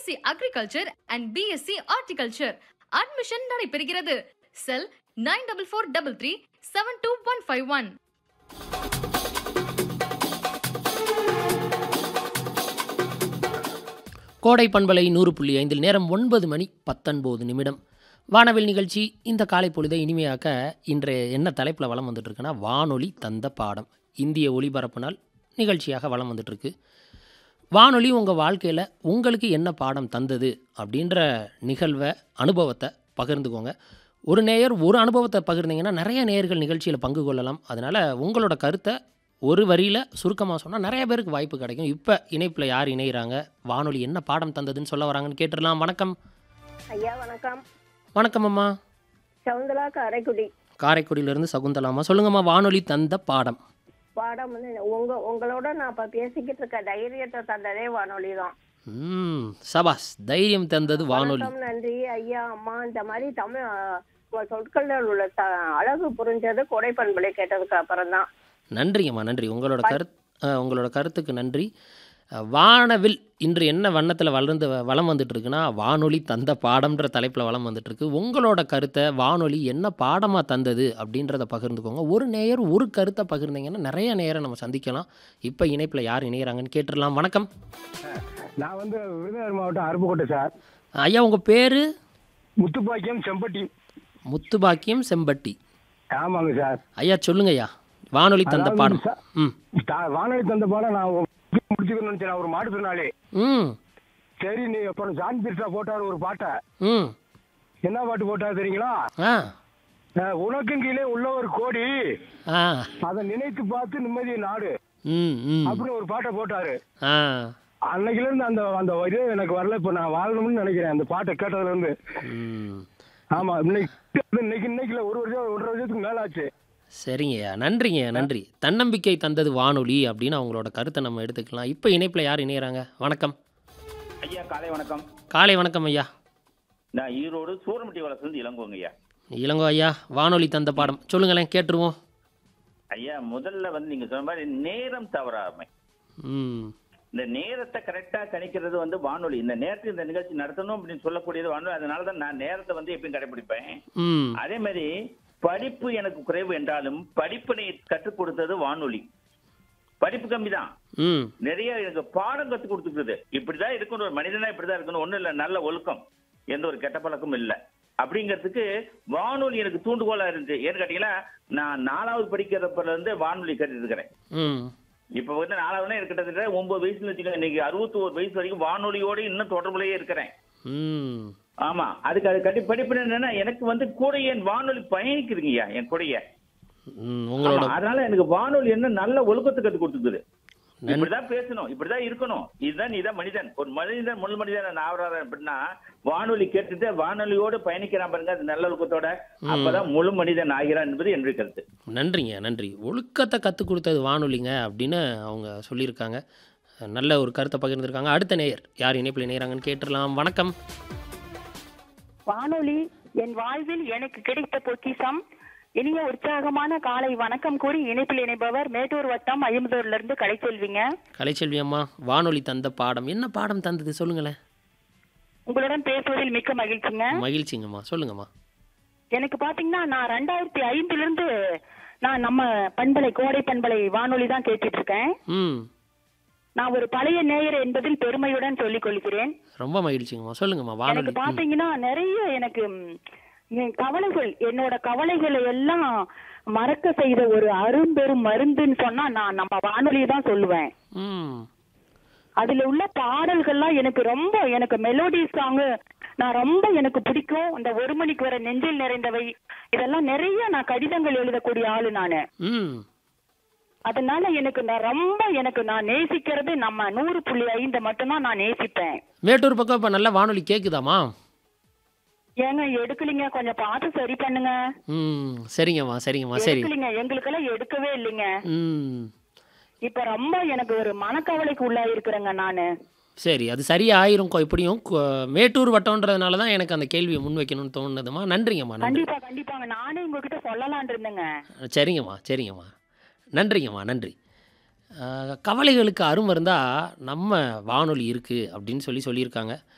BSc agriculture and BSc horticulture admission நடைபெறுகிறது cell nine double four double three seven two one five one Kodai பண்பலை நூறு புள்ளி ஐந்தில் நேரம் ஒன்பது மணி பத்தொன்பது நிமிடம் வானவில் நிகழ்ச்சி இந்த காலை பொழுதை இனிமையாக்க இன்றைய என்ன தலைப்பில் வளம் வந்துட்டுருக்குன்னா வானொலி தந்த பாடம் இந்திய ஒளிபரப்பு நாள் நிகழ்ச்சியாக வளம் வந்துட்டுருக்கு வானொலி உங்கள் வாழ்க்கையில் உங்களுக்கு என்ன பாடம் தந்தது அப்படின்ற நிகழ்வை அனுபவத்தை பகிர்ந்துக்கோங்க ஒரு நேயர் ஒரு அனுபவத்தை பகிர்ந்தீங்கன்னா நிறைய நேயர்கள் நிகழ்ச்சியில் பங்கு கொள்ளலாம் அதனால் உங்களோட கருத்தை ஒரு வரியில் சுருக்கமாக சொன்னால் நிறைய பேருக்கு வாய்ப்பு கிடைக்கும் இப்போ இணைப்பில் யார் இணைகிறாங்க வானொலி என்ன பாடம் தந்ததுன்னு சொல்ல வராங்கன்னு கேட்டுடலாம் வணக்கம் ஐயா வணக்கம் வணக்கம் அம்மா சவுந்தலா காரைக்குடி காரைக்குடியிலேருந்து சகுந்தலாமா சொல்லுங்கம்மா வானொலி தந்த பாடம் பாடம் வந்து உங்க உங்களோட நான் இப்ப பேசிக்கிட்டு இருக்க தைரியத்தை தந்ததே வானொலி தான் ம் சபாஸ் தைரியம் தந்தது வானொலி வணக்கம் நன்றி ஐயா அம்மா இந்த மாதிரி தமிழ் அஹ், உங்க சொற்களில் உள்ள த- அழகு புரிஞ்சது கொடை பண்பலை கேட்டதுக்கு அப்புறம் தான் நன்றிங்கம்மா நன்றி உங்களோட கருத் அஹ், உங்களோட கருத்துக்கு நன்றி அஹ், வானவில் இன்று என்ன வண்ணத்தில் வளர்ந்து வளம் வந்துட்டு இருக்குன்னா வானொலி தந்த பாடம்ன்ற தலைப்பில் வளம் வந்துட்டு இருக்கு உங்களோட கருத்தை வானொலி என்ன பாடமாக தந்தது அப்படின்றத பகிர்ந்துக்கோங்க ஒரு நேயர் ஒரு கருத்தை பகிர்ந்தீங்கன்னா நிறைய நேரம் நம்ம சந்திக்கலாம் இப்போ இணைப்பில் யார் இணைகிறாங்கன்னு கேட்டுடலாம் வணக்கம் நான் வந்து விருதுநகர் மாவட்டம் அருப்புக்கோட்டை சார் ஐயா உங்கள் பேர் முத்துப்பாக்கியம் செம்பட்டி முத்துபாக்கியம் செம்பட்டி ஆமாங்க சார் ஐயா சொல்லுங்க ஐயா வானொலி தந்த அதாவது பாடம் ச- ம் தா- வானொலி தந்த பாடம் நான் முடிச்சுக்கணும்னு நினைச்சேன் நான் ஒரு மாட்டுத்திறனாளி ம் சரி நீ அப்புறம் ஜான் பிர்சா போட்டார் ஒரு பாட்டை ம் என்ன பாட்டு போட்டார் தெரியுங்களா ஆ அஹ், உனக்கும் கீழே உள்ள ஒரு கோடி ஆ அதை நினைத்து பார்த்து நிம்மதிய நாடு ம் ம் அப்படின்னு ஒரு பாட்டை போட்டாரு ஆ அன்னைக்குல இருந்து அந்த அந்த இது எனக்கு வரல இப்ப நான் வாழணும்னு நினைக்கிறேன் அந்த பாட்டை கேட்டதுல இருந்து ம் ஆமா இன்னைக்கு இன்னைக்கு இன்னைக்குல ஒரு வருஷம் ஒன்றரை வருஷத்துக்கு மேல ஆச்சு சரிங்கய்யா நன்றிங்கய்யா நன்றி தன்னம்பிக்கை தந்தது வானொலி அப்படின்னு அவங்களோட கருத்தை நம்ம எடுத்துக்கலாம் இப்போ இணைப்பில் யார் இணையறாங்க வணக்கம் ஐயா காலை வணக்கம் காலை வணக்கம் ஐயா நான் ஈரோடு சூரமட்டி வளர்ந்து இளங்கோங்க ஐயா இளங்கோ ஐயா வானொலி தந்த பாடம் சொல்லுங்களேன் கேட்டுருவோம் ஐயா முதல்ல வந்து நீங்க சொன்ன மாதிரி நேரம் தவறாமை ம் இந்த நேரத்தை கரெக்டா கணிக்கிறது வந்து வானொலி இந்த நேரத்தில் இந்த நிகழ்ச்சி நடத்தணும் அப்படின்னு சொல்லக்கூடியது வானொலி அதனால தான் நான் நேரத்தை வந்து எப்பயும் கடைபிடிப்பேன் ம் அதே மாதிரி படிப்பு எனக்கு குறைவு என்றாலும் படிப்பினை கற்றுக் கொடுத்தது வானொலி படிப்பு கம்மி தான் ம் நிறைய எனக்கு பாடம் கற்றுக் கொடுத்துருக்குது இப்படிதான் இருக்கணும் ஒரு மனிதனா இப்படிதான் இருக்கணும் ஒண்ணும் இல்ல நல்ல ஒழுக்கம் எந்த ஒரு கெட்ட பழக்கமும் இல்ல அப்படிங்கிறதுக்கு வானொலி எனக்கு தூண்டுகோலா இருந்துச்சு ஏன்னு கேட்டீங்கன்னா நான் நாலாவது படிக்கிறப்பல இருந்து வானொலி கேட்டுட்டு இருக்கிறேன் ம் இப்ப வந்து நாலாவதுனா எனக்கு கிட்டத்தட்ட ஒன்பது வயசுல வச்சுக்கோங்க இன்னைக்கு அறுபத்தி ஒரு வயசு வரைக்கும் வானொலியோட இன்னும் தொடர்புலயே இருக்கிறேன் ம் ஆமா அதுக்கு அது கட்டி படிப்பு என்னன்னா எனக்கு வந்து கூட என் வானொலி பயணிக்குதுங்கய்யா என் கூடயே ம் உங்களோட ஆமா, அதனால எனக்கு வானொலி என்ன நல்ல ஒழுக்கத்தை கத்து கொடுத்துக்குது இப்படிதான் பேசணும் இப்படிதான் இருக்கணும் இதுதான் நீதான் மனிதன் ஒரு மனிதன் முழு மனிதன் ஆவறாரு அப்படின்னா வானொலி கேட்டுட்டு வானொலியோடு பயணிக்கிறான் பாருங்க அது நல்ல ஒழுக்கத்தோட அப்பதான் முழு மனிதன் ஆகிறான் என்பது என்னுடைய கருத்து நன்றிங்க நன்றி ஒழுக்கத்தை கற்றுக் கொடுத்தது வானொலிங்க அப்படின்னு அவங்க சொல்லியிருக்காங்க நல்ல ஒரு கருத்தை பகிர்ந்திருக்காங்க அடுத்த நேயர் யார் இணைப்பில் இணையறாங்கன்னு கேட்டுடலாம் வணக்கம் வானொலி என் வாழ்வில் எனக்கு கிடைத்த பொக்கிஷம் இனிய உற்சாகமான காலை வணக்கம் கூறி இணைப்பில் இணைப்பவர் மேட்டூர் வட்டம் ஐம்பதூர்ல இருந்து கலைச்செல்விங்க கலைச்செல்வி அம்மா வானொலி தந்த பாடம் என்ன பாடம் தந்தது சொல்லுங்களேன் உங்களுடன் பேசுவதில் மிக்க மகிழ்ச்சிங்க மகிழ்ச்சிங்கம்மா சொல்லுங்கம்மா எனக்கு பாத்தீங்கன்னா நான் ரெண்டாயிரத்தி ஐந்துல இருந்து நான் நம்ம பண்பலை கோடை பண்பலை வானொலி தான் கேட்டுட்டு இருக்கேன் ம் நான் ஒரு பழைய நேயர் என்பதில் பெருமையுடன் சொல்லிக் கொள்கிறேன் ரொம்ப மகிழ்ச்சிங்கம்மா சொல்லுங்கம்மா எனக்கு வானொலி ம். பாத்தீங்கன்னா நிறைய எனக்கு ம், என் கவலைகள் என்னோட கவலைகளை எல்லாம் மறக்க செய்த ஒரு அரும்பெரும் மருந்துன்னு சொன்னா நான் நம்ம வானொலியை தான் சொல்லுவேன் ம் அதுல உள்ள பாடல்கள்லாம் எனக்கு ரொம்ப எனக்கு மெலோடி சாங் நான் ரொம்ப எனக்கு பிடிக்கும் இந்த ஒரு மணிக்கு வர நெஞ்சில் நிறைந்தவை இதெல்லாம் நிறைய நான் கடிதங்கள் எழுதக்கூடிய ஆளு நானு ம் அதனால எனக்கு நான் ரொம்ப எனக்கு நான் நேசிக்கிறது நம்ம நூறு புள்ளி ஐந்து மட்டும்தான் நான் நேசிப்பேன் மேட்டூர் பக்கம் இப்போ நல்ல வானொலி கேட்குதாம்மா ஏங்க எடுக்கலீங்க கொஞ்சம் பார்த்து சரி பண்ணுங்க ம் சரிங்கம்மா சரிங்கம்மா சரி எடுக்கலீங்க எங்களுக்கெல்லாம் எடுக்கவே இல்லைங்க ம் இப்ப ரொம்ப எனக்கு ஒரு மனக்கவலைக்கு உள்ளாயிருக்கிறேங்க நானு சரி அது சரியாயிரும் கொ- எப்படியும் கொ- மேட்டூர் வட்டம்ன்றதுனால தான் எனக்கு அந்த கேள்வியை முன் வைக்கணும்னு தோணுதுமா நன்றிங்கம்மா நன்றி கண்டிப்பா கண்டிப்பாங்க நானே உங்ககிட்ட சொல்லலான் இருந்தேங்க சரிங்கம்மா சரிங்கம்மா நன்றிங்கம்மா நன்றி அஹ், கவலைகளுக்கு அருமருந்தா நம்ம வானொலி இருக்குது அப்படின்னு சொல்லி சொல்லியிருக்காங்க